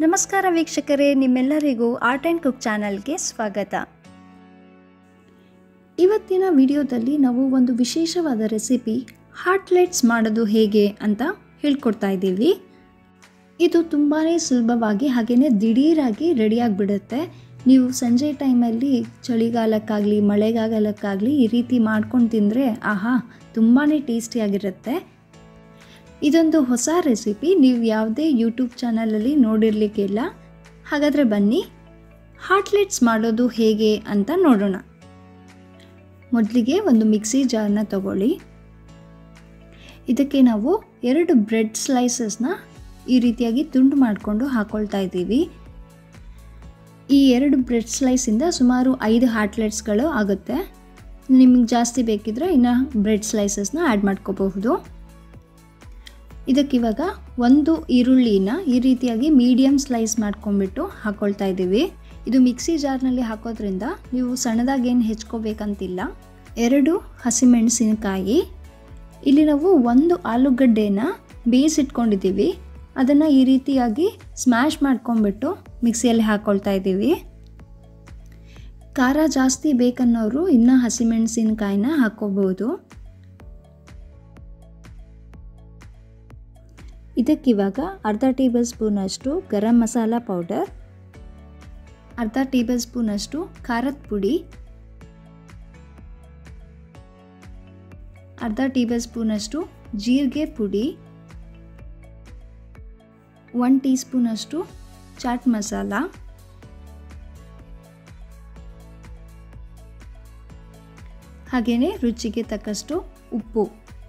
ನಮಸ್ಕಾರ ವೀಕ್ಷಕರೇ ನಿಮ್ಮೆಲ್ಲರಿಗೂ ಆರ್ಟ್ ಆ್ಯಂಡ್ ಕುಕ್ ಚಾನಲ್ಗೆ ಸ್ವಾಗತ ಇವತ್ತಿನ ವಿಡಿಯೋದಲ್ಲಿ ನಾವು ಒಂದು ವಿಶೇಷವಾದ ರೆಸಿಪಿ ಹಾಟ್ಲೆಟ್ಸ್ ಮಾಡೋದು ಹೇಗೆ ಅಂತ ಹೇಳ್ಕೊಡ್ತಾ ಇದ್ದೀವಿ ಇದು ತುಂಬಾ ಸುಲಭವಾಗಿ ಹಾಗೆಯೇ ದಿಢೀರಾಗಿ ರೆಡಿಯಾಗಿಬಿಡುತ್ತೆ ನೀವು ಸಂಜೆ ಟೈಮಲ್ಲಿ ಚಳಿಗಾಲಕ್ಕಾಗಲಿ ಮಳೆಗಾಲಕ್ಕಾಗಲಿ ಈ ರೀತಿ ಮಾಡ್ಕೊಂಡು ತಿಂದರೆ ಆಹಾ ತುಂಬಾ ಟೇಸ್ಟಿಯಾಗಿರುತ್ತೆ ಇದೊಂದು ಹೊಸ ರೆಸಿಪಿ ನೀವು ಯಾವುದೇ ಯೂಟ್ಯೂಬ್ ಚಾನಲಲ್ಲಿ ನೋಡಿರಲಿಕ್ಕಿಲ್ಲ ಹಾಗಾದರೆ ಬನ್ನಿ ಹಾಟ್ಲೆಟ್ಸ್ ಮಾಡೋದು ಹೇಗೆ ಅಂತ ನೋಡೋಣ ಮೊದಲಿಗೆ ಒಂದು ಮಿಕ್ಸಿ ಜಾರ್ನ ತಗೊಳ್ಳಿ ಇದಕ್ಕೆ ನಾವು ಎರಡು ಬ್ರೆಡ್ ಸ್ಲೈಸಸ್ನ ಈ ರೀತಿಯಾಗಿ ತುಂಡು ಮಾಡಿಕೊಂಡು ಹಾಕ್ಕೊಳ್ತಾ ಇದ್ದೀವಿ ಈ ಎರಡು ಬ್ರೆಡ್ ಸ್ಲೈಸಿಂದ ಸುಮಾರು ಐದು ಹಾಟ್ಲೆಟ್ಸ್ಗಳು ಆಗುತ್ತೆ ನಿಮಗೆ ಜಾಸ್ತಿ ಬೇಕಿದ್ರೆ ಇನ್ನು ಬ್ರೆಡ್ ಸ್ಲೈಸಸ್ನ ಆ್ಯಡ್ ಮಾಡ್ಕೋಬಹುದು ಇದಕ್ಕಿವಾಗ ಒಂದು ಈರುಳ್ಳಿನ ಈ ರೀತಿಯಾಗಿ ಮೀಡಿಯಮ್ ಸ್ಲೈಸ್ ಮಾಡ್ಕೊಂಡ್ಬಿಟ್ಟು ಹಾಕ್ಕೊಳ್ತಾ ಇದ್ದೀವಿ ಇದು ಮಿಕ್ಸಿ ಜಾರ್ನಲ್ಲಿ ಹಾಕೋದ್ರಿಂದ ನೀವು ಸಣ್ಣದಾಗಿ ಏನು ಹೆಚ್ಕೋಬೇಕಂತಿಲ್ಲ ಎರಡು ಹಸಿಮೆಣಸಿನಕಾಯಿ ಇಲ್ಲಿ ನಾವು ಒಂದು ಆಲೂಗಡ್ಡೆನ ಬೇಯಿಸಿಟ್ಕೊಂಡಿದ್ದೀವಿ ಅದನ್ನು ಈ ರೀತಿಯಾಗಿ ಸ್ಮ್ಯಾಶ್ ಮಾಡ್ಕೊಂಡ್ಬಿಟ್ಟು ಮಿಕ್ಸಿಯಲ್ಲಿ ಹಾಕ್ಕೊಳ್ತಾ ಇದ್ದೀವಿ ಖಾರ ಜಾಸ್ತಿ ಬೇಕನ್ನೋರು ಇನ್ನೂ ಹಸಿಮೆಣಸಿನಕಾಯಿನ ಹಾಕ್ಕೋಬೋದು ಇದಕ್ಕಿವಾಗ ಅರ್ಧ ಟೇಬಲ್ ಸ್ಪೂನಷ್ಟು ಗರಂ ಮಸಾಲ ಪೌಡರ್ ಅರ್ಧ ಟೇಬಲ್ ಸ್ಪೂನಷ್ಟು ಖಾರದ ಪುಡಿ ಅರ್ಧ ಟೇಬಲ್ ಸ್ಪೂನಷ್ಟು ಜೀರಿಗೆ ಪುಡಿ ಒನ್ ಟೀ ಸ್ಪೂನಷ್ಟು ಚಾಟ್ ಮಸಾಲ ಹಾಗೆಯೇ ರುಚಿಗೆ ತಕ್ಕಷ್ಟು ಉಪ್ಪು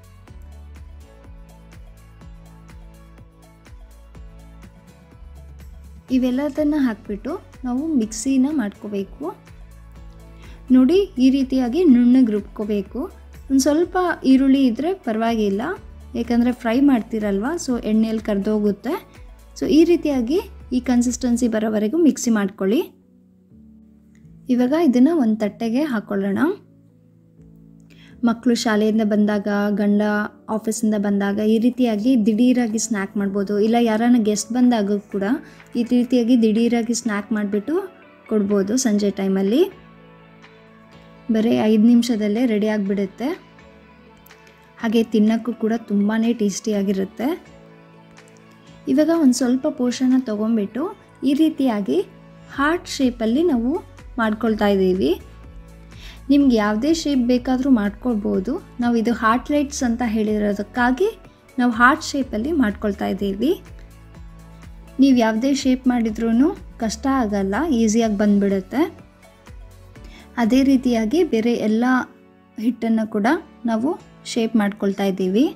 ಇವೆಲ್ಲದನ್ನು ಹಾಕಿಬಿಟ್ಟು ನಾವು ಮಿಕ್ಸಿನ ಮಾಡ್ಕೋಬೇಕು ನೋಡಿ ಈ ರೀತಿಯಾಗಿ ನುಣ್ಣಗೆ ರುಬ್ಕೋಬೇಕು ಒಂದು ಸ್ವಲ್ಪ ಈರುಳ್ಳಿ ಇದ್ದರೆ ಪರವಾಗಿಲ್ಲ ಯಾಕಂದರೆ ಫ್ರೈ ಮಾಡ್ತೀರಲ್ವ ಸೊ ಎಣ್ಣೆಯಲ್ಲಿ ಕರೆದೋಗುತ್ತೆ ಸೊ ಈ ರೀತಿಯಾಗಿ ಈ ಕನ್ಸಿಸ್ಟೆನ್ಸಿ ಬರೋವರೆಗೂ ಮಿಕ್ಸಿ ಮಾಡ್ಕೊಳ್ಳಿ ಇವಾಗ ಇದನ್ನು ಒಂದು ತಟ್ಟೆಗೆ ಹಾಕ್ಕೊಳ್ಳೋಣ ಮಕ್ಕಳು ಶಾಲೆಯಿಂದ ಬಂದಾಗ ಗಂಡ ಆಫೀಸಿಂದ ಬಂದಾಗ ಈ ರೀತಿಯಾಗಿ ದಿಢೀರಾಗಿ ಸ್ನ್ಯಾಕ್ ಮಾಡ್ಬೋದು ಇಲ್ಲ ಯಾರನ್ನ ಗೆಸ್ಟ್ ಬಂದಾಗ ಕೂಡ ಈ ರೀತಿಯಾಗಿ ದಿಢೀರಾಗಿ ಸ್ನ್ಯಾಕ್ ಮಾಡಿಬಿಟ್ಟು ಕೊಡ್ಬೋದು ಸಂಜೆ ಟೈಮಲ್ಲಿ ಬರೀ ಐದು ನಿಮಿಷದಲ್ಲೇ ರೆಡಿ ಆಗಿಬಿಡುತ್ತೆ ಹಾಗೆ ತಿನ್ನೋಕ್ಕೂ ಕೂಡ ತುಂಬಾ ಟೇಸ್ಟಿಯಾಗಿರುತ್ತೆ ಇವಾಗ ಒಂದು ಸ್ವಲ್ಪ ಪೋಷಣ ತೊಗೊಂಬಿಟ್ಟು ಈ ರೀತಿಯಾಗಿ ಹಾರ್ಟ್ ಶೇಪಲ್ಲಿ ನಾವು ಮಾಡ್ಕೊಳ್ತಾ ಇದ್ದೀವಿ ನಿಮ್ಗೆ ಯಾವುದೇ ಶೇಪ್ ಬೇಕಾದರೂ ಮಾಡ್ಕೊಳ್ಬೋದು ನಾವು ಇದು ಹಾರ್ಟ್ ಲೈಟ್ಸ್ ಅಂತ ಹೇಳಿರೋದಕ್ಕಾಗಿ ನಾವು ಹಾರ್ಟ್ ಶೇಪಲ್ಲಿ ಮಾಡ್ಕೊಳ್ತಾ ಇದ್ದೀವಿ ನೀವು ಯಾವುದೇ ಶೇಪ್ ಮಾಡಿದ್ರೂ ಕಷ್ಟ ಆಗಲ್ಲ ಈಸಿಯಾಗಿ ಬಂದುಬಿಡುತ್ತೆ ಅದೇ ರೀತಿಯಾಗಿ ಬೇರೆ ಎಲ್ಲ ಹಿಟ್ಟನ್ನು ಕೂಡ ನಾವು ಶೇಪ್ ಮಾಡ್ಕೊಳ್ತಾ ಇದ್ದೀವಿ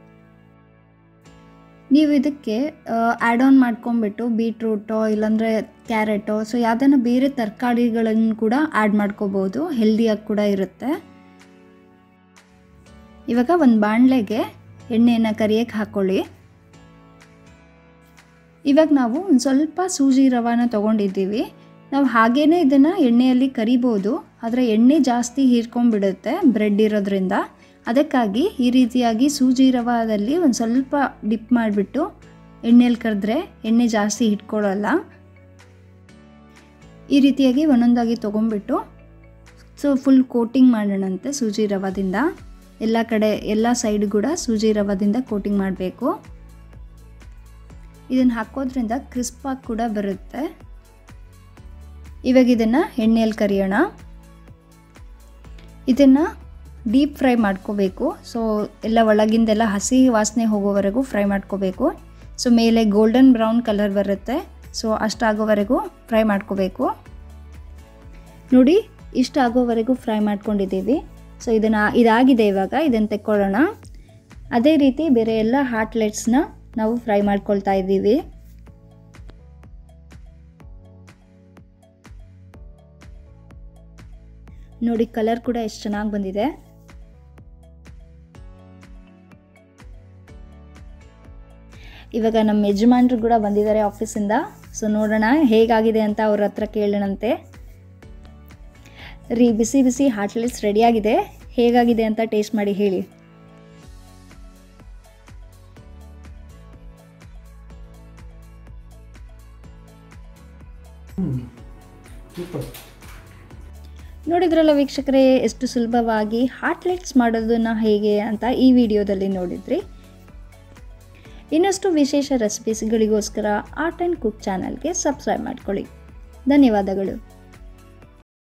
ನೀವು ಇದಕ್ಕೆ ಆ್ಯಡ್ ಆನ್ ಮಾಡ್ಕೊಂಬಿಟ್ಟು ಬೀಟ್ರೂಟೋ ಇಲ್ಲಾಂದರೆ ಕ್ಯಾರೆಟೋ ಸೊ ಯಾವುದನ್ನು ಬೇರೆ ತರಕಾರಿಗಳನ್ನು ಕೂಡ ಆ್ಯಡ್ ಮಾಡ್ಕೋಬೋದು ಹೆಲ್ದಿಯಾಗಿ ಕೂಡ ಇರುತ್ತೆ ಇವಾಗ ಒಂದು ಬಾಣಲೆಗೆ ಎಣ್ಣೆಯನ್ನು ಕರಿಯಕ್ಕೆ ಹಾಕ್ಕೊಳ್ಳಿ ಇವಾಗ ನಾವು ಒಂದು ಸ್ವಲ್ಪ ಸೂಜಿ ರವಾನ ತೊಗೊಂಡಿದ್ದೀವಿ ನಾವು ಹಾಗೇ ಇದನ್ನು ಎಣ್ಣೆಯಲ್ಲಿ ಕರಿಬೋದು ಆದರೆ ಎಣ್ಣೆ ಜಾಸ್ತಿ ಹೀರ್ಕೊಂಡ್ಬಿಡುತ್ತೆ ಬ್ರೆಡ್ ಇರೋದ್ರಿಂದ ಅದಕ್ಕಾಗಿ ಈ ರೀತಿಯಾಗಿ ಸೂಜಿ ರವಾದಲ್ಲಿ ಒಂದು ಸ್ವಲ್ಪ ಡಿಪ್ ಮಾಡಿಬಿಟ್ಟು ಎಣ್ಣೆಯಲ್ಲಿ ಕರೆದ್ರೆ ಎಣ್ಣೆ ಜಾಸ್ತಿ ಇಟ್ಕೊಳ್ಳಲ್ಲ ಈ ರೀತಿಯಾಗಿ ಒಂದೊಂದಾಗಿ ತೊಗೊಂಬಿಟ್ಟು ಸೊ ಫುಲ್ ಕೋಟಿಂಗ್ ಮಾಡೋಣಂತೆ ಸೂಜಿ ರವಾದಿಂದ ಎಲ್ಲ ಕಡೆ ಎಲ್ಲ ಸೈಡ್ ಕೂಡ ಸೂಜಿ ರವಾದಿಂದ ಕೋಟಿಂಗ್ ಮಾಡಬೇಕು ಇದನ್ನು ಹಾಕೋದ್ರಿಂದ ಕ್ರಿಸ್ಪಾಗಿ ಕೂಡ ಬರುತ್ತೆ ಇವಾಗ ಇದನ್ನು ಎಣ್ಣೆಯಲ್ಲಿ ಕರಿಯೋಣ ಇದನ್ನು ಡೀಪ್ ಫ್ರೈ ಮಾಡ್ಕೋಬೇಕು ಸೊ ಎಲ್ಲ ಒಳಗಿಂದೆಲ್ಲ ಹಸಿ ವಾಸನೆ ಹೋಗೋವರೆಗೂ ಫ್ರೈ ಮಾಡ್ಕೋಬೇಕು ಸೊ ಮೇಲೆ ಗೋಲ್ಡನ್ ಬ್ರೌನ್ ಕಲರ್ ಬರುತ್ತೆ ಸೊ ಅಷ್ಟಾಗೋವರೆಗೂ ಫ್ರೈ ಮಾಡ್ಕೋಬೇಕು ನೋಡಿ ಇಷ್ಟ ಆಗೋವರೆಗೂ ಫ್ರೈ ಮಾಡ್ಕೊಂಡಿದ್ದೀವಿ ಸೊ ಇದನ್ನು ಇದಾಗಿದೆ ಇವಾಗ ಇದನ್ನು ತೆಕ್ಕೊಳ್ಳೋಣ ಅದೇ ರೀತಿ ಬೇರೆ ಎಲ್ಲ ಹಾಟ್ಲೆಟ್ಸ್ನ ನಾವು ಫ್ರೈ ಮಾಡ್ಕೊಳ್ತಾ ಇದ್ದೀವಿ ನೋಡಿ ಕಲರ್ ಕೂಡ ಎಷ್ಟು ಚೆನ್ನಾಗಿ ಬಂದಿದೆ ಇವಾಗ ನಮ್ಮ ಯಜಮಾನ್ರು ಕೂಡ ಬಂದಿದ್ದಾರೆ ಆಫೀಸಿಂದ ಸೊ ನೋಡೋಣ ಹೇಗಾಗಿದೆ ಅಂತ ಅವ್ರ ಹತ್ರ ಕೇಳೋಣಂತೆ ರೀ ಬಿಸಿ ಬಿಸಿ ಹಾಟ್ಲೆಟ್ಸ್ ರೆಡಿಯಾಗಿದೆ ಹೇಗಾಗಿದೆ ಅಂತ ಟೇಸ್ಟ್ ಮಾಡಿ ಹೇಳಿ ಹ್ಞೂ ಸೂಪರ್ ನೋಡಿದ್ರಲ್ಲ ವೀಕ್ಷಕರೇ ಎಷ್ಟು ಸುಲಭವಾಗಿ ಹಾಟ್ಲೆಟ್ಸ್ ಮಾಡೋದನ್ನು ಹೇಗೆ ಅಂತ ಈ ವಿಡಿಯೋದಲ್ಲಿ ನೋಡಿದ್ರಿ ಇನ್ನಷ್ಟು ವಿಶೇಷ ರೆಸಿಪೀಸ್ಗಳಿಗೋಸ್ಕರ ಆರ್ಟ್ ಆ್ಯಂಡ್ ಕುಕ್ ಚಾನಲ್ಗೆ ಸಬ್ಸ್ಕ್ರೈಬ್ ಮಾಡ್ಕೊಳ್ಳಿ ಧನ್ಯವಾದಗಳು